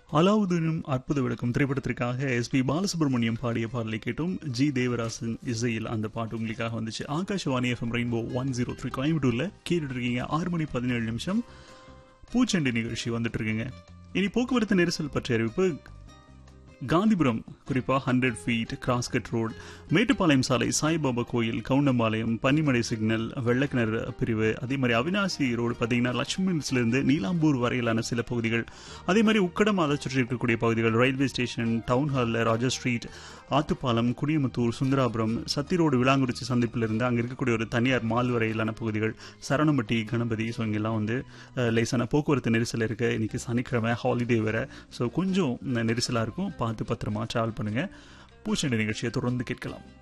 அலாவுதீனும் அற்புத விளக்கம் திரைப்படத்திற்காக எஸ் பி பாலசுப்ரமணியம் பாடிய பாடலை கேட்டும் ஜி தேவராசன் இசையில் அந்த பாட்டு உங்களுக்காக வந்துச்சு Akashvani FM rainbow one zero three கோயம்புத்தூர்ல கேட்டுட்டு இருக்கீங்க ஆறு மணி பதினேழு நிமிஷம் பூச்செண்டு நிகழ்ச்சி வந்துட்டு இருக்குங்க இனி போக்குவரத்து நெரிசல் பற்றிய அறிவிப்பு காந்திபுரம் குறிப்பாக hundred feet crosscut road Mettupalayam சாலை சாய்பாபா கோயில் கவுண்டம்பாளையம் பன்னிமடை சிக்னல் வெள்ளக்கிணறு பிரிவு அதே மாதிரி அவினாசி ரோடு பார்த்தீங்கன்னா லட்சுமிஸ்லேருந்து நீலாம்பூர் வரையிலான சில பகுதிகள் அதே மாதிரி உக்கடம் அதை சுற்றி இருக்கக்கூடிய பகுதிகள் ரயில்வே ஸ்டேஷன் டவுன் ஹாலில் ராஜா ஸ்ட்ரீட் ஆத்துப்பாலம் குடியமுத்தூர் சுந்தராபுரம் சத்தி ரோடு விளாங்குறிச்சி சந்திப்பிலிருந்து அங்கே இருக்கக்கூடிய ஒரு தனியார் மால் வரையிலான பகுதிகள் சரணம்பட்டி கணபதி ஸோ இங்கெல்லாம் வந்து அஹ், லேசான போக்குவரத்து நெரிசல் இருக்கு இன்னைக்கு சனிக்கிழமை ஹாலிடே வேற ஸோ கொஞ்சம் நெரிசலாக இருக்கும் பார்த்து பத்திரமா ட்ராவல் பண்ணுங்க பூச்செண்டு நிகழ்ச்சியை தொடர்ந்து கேட்கலாம்